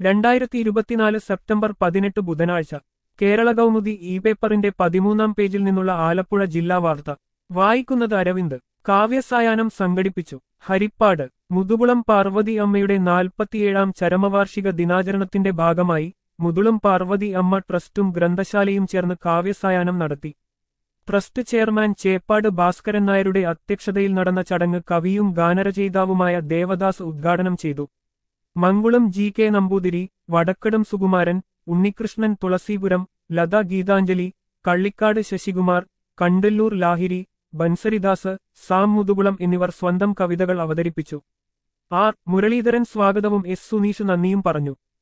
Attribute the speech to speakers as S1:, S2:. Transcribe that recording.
S1: രണ്ടായിരത്തി ഇരുപത്തിനാല് സെപ്റ്റംബർ പതിനെട്ട് ബുധനാഴ്ച കേരള കൗമുദി ഇ പേപ്പറിന്റെ പതിമൂന്നാം പേജിൽ നിന്നുള്ള ആലപ്പുഴ ജില്ലാ വാർത്ത വായിക്കുന്നത് അരവിന്ദ് കാവ്യസായാഹ്നം സംഘടിപ്പിച്ചു ഹരിപ്പാട് മുതുകുളം പാർവതി അമ്മയുടെ നാൽപ്പത്തിയേഴാം ചരമവാർഷിക ദിനാചരണത്തിന്റെ ഭാഗമായി മുതുളം പാർവതി അമ്മ ട്രസ്റ്റും ഗ്രന്ഥശാലയും ചേർന്ന് കാവ്യസായാഹ്നം നടത്തി ട്രസ്റ്റ് ചെയർമാൻ ചേപ്പാട് ഭാസ്കരൻ നായരുടെ അധ്യക്ഷതയിൽ നടന്ന ചടങ്ങ് കവിയും ഗാനരചയിതാവുമായ ദേവദാസ് ഉദ്ഘാടനം ചെയ്തു Mankulam G K Namboothiri Vadakkadam Sukumaran Unnikrishnan Thulaseepuram Latha Geethanjali Kallikkad Sasikumar Kandalloor Lahiri Bansaridas Sam Muthukulam എന്നിവർ സ്വന്തം കവിതകൾ അവതരിപ്പിച്ചു ആർ മുരളീധരൻ സ്വാഗതവും എസ് സുനീഷ് നന്ദിയും പറഞ്ഞു